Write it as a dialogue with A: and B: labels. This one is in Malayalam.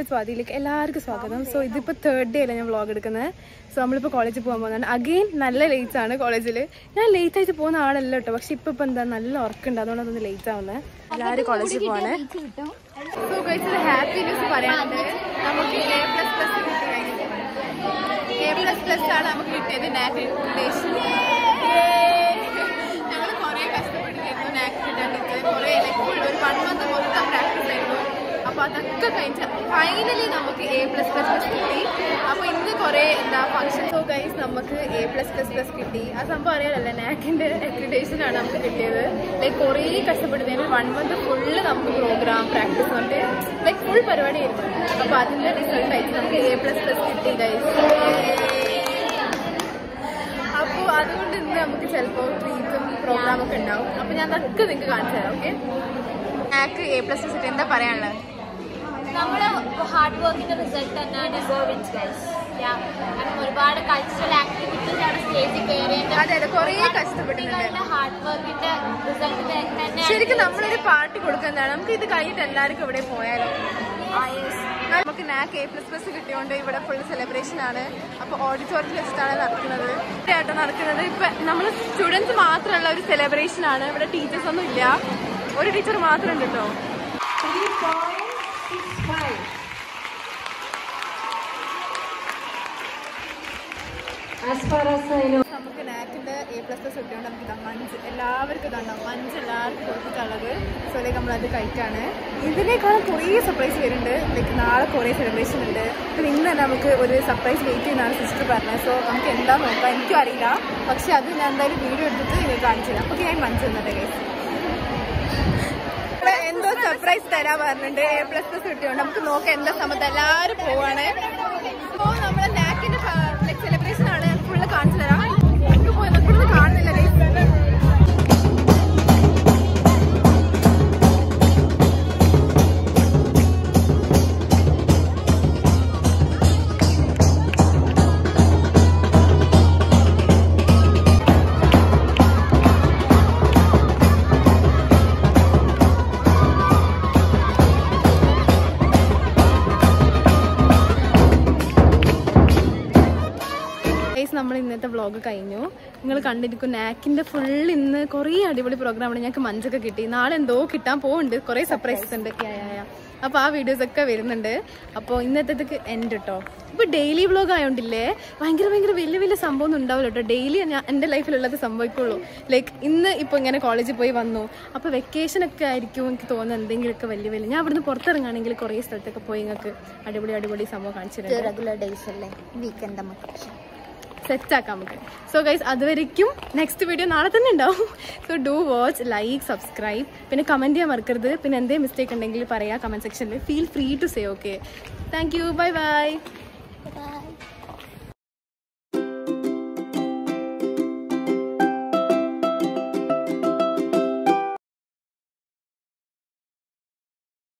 A: സ്വാതിയിലേക്ക് എല്ലാവർക്കും സ്വാഗതം സോ ഇതിപ്പോൾ തേർഡ് ഡേ അല്ല ഞാൻ വ്ളോഗ് എടുക്കുന്നത് സോ നമ്മളിപ്പോൾ കോളേജിൽ പോകാൻ പോകുന്നുണ്ട് അഗെയിൻ നല്ല ലേറ്റ്സ് ആണ് കോളേജിൽ ഞാൻ ലേറ്റ് ആയിട്ട് പോകുന്ന ആളല്ല കേട്ടോ പക്ഷെ ഇപ്പൊ ഇപ്പൊ എന്താ നല്ല ഉറക്കുണ്ട് അതുകൊണ്ടാണ് ഒന്ന് ലേറ്റ് ആവുന്നത് എല്ലാവരും കോളേജിൽ പോവാണ് സോ കഴിച്ചത് ഹാപ്പി ന്യൂസ് പറയാനുണ്ട് നമുക്ക് A plus plus A plus plus ആണ് നമുക്ക് കിട്ടിയത് നാക്ക് ഞങ്ങൾ കുറേ കഷ്ടപ്പെട്ടിരുന്നു നാക്ക് കിട്ടാൻ കുറേ ഫുൾ ഒരു വൺ മന്ത് മൊത്തം പ്രാക്ടീസ് ആയിരുന്നു അപ്പൊ അതൊക്കെ കഴിഞ്ഞ് ഫൈനലി നമുക്ക് എ പ്ലസ് പ്ലസ് പ്ലസ് കിട്ടി അപ്പൊ ഇന്ന് കുറെ എന്താ ഫംഗ്ഷൻ സോ ഗൈസ് നമുക്ക് എ പ്ലസ് പ്ലസ് പ്ലസ് കിട്ടി ആ സംഭവം അറിയാലല്ലേ നാക്കിന്റെ അക്രിഡേഷൻ ആണ് നമുക്ക് കിട്ടിയത് ലൈക്ക് കുറേ കഷ്ടപ്പെടുന്നതിന് വൺ മന്ത് ഫുള്ള് നമുക്ക് പ്രോഗ്രാം പ്രാക്ടീസ് കൊണ്ട് ലൈക്ക് ഫുൾ പരിപാടി ആയിരുന്നു അപ്പൊ അതിന്റെ റിസൾട്ട് ആയിട്ട് നമുക്ക് എ പ്ലസ് പ്ലസ് കിട്ടി ഗൈസ് അപ്പോൾ അതുകൊണ്ട് ഇന്ന് നമുക്ക് ചിലപ്പോൾ ട്രീറ്റും പ്രോഗ്രാം ഒക്കെ ഉണ്ടാവും അപ്പൊ ഞാൻ അതൊക്കെ നിങ്ങൾക്ക് കാണിച്ചു തരാം ഓക്കെ നാക്ക് എ പ്ലസ് കിട്ടി എന്താ പറയാനുള്ളത്
B: നമ്മുടെ ഹാർഡ് വർക്കിന്റെ റിസൾട്ട് തന്നെയാണ് ഗോവിന്ദ് ഗൈസ് കാരണം ഒരുപാട് കൾച്ചറൽ ആക്ടിവിറ്റീസ് ആണ് സ്റ്റേജിൽ കയറിയിട്ട്
A: അതെ അതെ കുറേ കഷ്ടപ്പെട്ടിട്ടുണ്ട്
B: ഹാർഡ് വർക്കിന്റെ റിസൾട്ട് തന്നെയാണ്
A: ശരിക്കും നമ്മളൊരു പാർട്ടി കൊടുക്കുന്നതാണ് നമുക്ക് ഇത് കഴിഞ്ഞിട്ട് എല്ലാവർക്കും ഇവിടെ പോയാലോ നമുക്ക് നാക്ക് എ പ്ലസ് പ്ലസ് കിട്ടിയോണ്ട് ഇവിടെ ഫുൾ സെലിബ്രേഷൻ ആണ് അപ്പൊ ഓഡിറ്റോറിയത്തിൽ വെച്ചിട്ടാണ് നടക്കുന്നത് ആയിട്ട് നടക്കുന്നത് ഇപ്പൊ നമ്മൾ സ്റ്റുഡൻസ് മാത്രമുള്ള ഒരു സെലിബ്രേഷൻ ആണ് ഇവിടെ ടീച്ചേഴ്സ് ഒന്നും ഇല്ല ഒരു ടീച്ചർ മാത്രം ഉണ്ട് കേട്ടോ നമുക്ക് നാക്കിന്റെ എ പ്ലസ് പ്ലസ് കിട്ടിയോണ്ട് നമുക്ക് ഇതാ മഞ്ച് എല്ലാവർക്കും ഇതാണ് മഞ്ച് എല്ലാവർക്കും കൊടുത്തിട്ടുള്ളത് സോ ലൈക്ക് നമ്മളത് കഴിക്കാണ് ഇതിനേക്കാളും കുറേ സർപ്രൈസ് വരുന്നുണ്ട് ലൈക്ക് നാളെ കുറേ സെലിബ്രേഷൻ ഉണ്ട് പിന്നെ ഇന്ന് തന്നെ നമുക്ക് ഒരു സർപ്രൈസ് വെയിറ്റ് ചെയ്യുന്നതാണ് സിസ്റ്റർ പറഞ്ഞത് സോ നമുക്ക് എന്താ നോക്കാം എനിക്കും അറിയില്ല പക്ഷെ അത് ഞാൻ എന്തായാലും വീഡിയോ എടുത്തിട്ട് നിങ്ങൾക്ക് കാണിച്ചു തരാം ഓക്കെ ഞാൻ മഞ്ച് തന്നിട്ട് കേസ് എന്തോ സർപ്രൈസ് തരാൻ പറഞ്ഞിട്ടുണ്ട് എ പ്ലസ് പ്ലസ് കിട്ടിയോണ്ട് നമുക്ക് നോക്കാം എന്താ സമയത്ത് എല്ലാവരും പോവാണ് അപ്പോൾ നമ്മുടെ നാക്കിന്റെ സെലിബ്രേഷൻ ആണ് ഫുള്ള് കാണിച്ചു തരാം നമുക്ക് പോയി നമുക്കൊന്നും കാണുന്നില്ല guys. ഗൈസ് നമ്മൾ ഇന്നത്തെ വ്ളോഗ് കഴിഞ്ഞു നിങ്ങൾ കണ്ടിരിക്കും നാക്കിന്റെ ഫുൾ ഇന്ന് കുറേ അടിപൊളി പ്രോഗ്രാമാണ് ഞങ്ങൾക്ക് മഞ്ചൊക്കെ കിട്ടി നാളെ എന്തോ കിട്ടാൻ പോകുന്നുണ്ട് കുറേ സർപ്രൈസസ് ഉണ്ട് അപ്പോൾ ആ വീഡിയോസ് ഒക്കെ വരുന്നുണ്ട് അപ്പോൾ ഇന്നത്തേക്ക് എൻഡ് കേട്ടോ ഇപ്പോൾ ഡെയിലി വ്ളോഗ് ആയതുകൊണ്ടില്ലേ ഭയങ്കര ഭയങ്കര വലിയ വലിയ സംഭവം ഒന്നും ഉണ്ടാവില്ല കേട്ടോ ഡെയിലി ഞാൻ എൻ്റെ ലൈഫിലുള്ളത് സംഭവിക്കുള്ളൂ ലൈക്ക് ഇന്ന് ഇപ്പോൾ ഇങ്ങനെ കോളേജിൽ പോയി വന്നു അപ്പോൾ വെക്കേഷൻ ഒക്കെ ആയിരിക്കും എനിക്ക് തോന്നുന്നത് എന്തെങ്കിലുമൊക്കെ വലിയ വലിയ ഞാൻ അവിടുന്ന് പുറത്തിറങ്ങുകയാണെങ്കിൽ കുറേ സ്ഥലത്തൊക്കെ പോയി നിങ്ങൾക്ക് അടിപൊളി അടിപൊളി സംഭവം കാണിച്ചിട്ടുണ്ട്
B: റെഗുലർ ഡേയ്സ് അല്ലേ വീക്കെൻഡ് നമുക്ക്
A: സെറ്റ് ആക്കാം നമുക്ക് സോ ഗൈസ് അതുവരയ്ക്കും നെക്സ്റ്റ് വീഡിയോ നാളെ തന്നെ ഉണ്ടാവും so do watch like subscribe പിന്നെ കമൻറ്റ് ചെയ്യാൻ മറക്കരുത് പിന്നെ എന്തേ മിസ്റ്റേക്ക് ഉണ്ടെങ്കിൽ പറയാം കമൻറ്റ് സെക്ഷനിൽ feel free to say okay thank you bye bye
B: by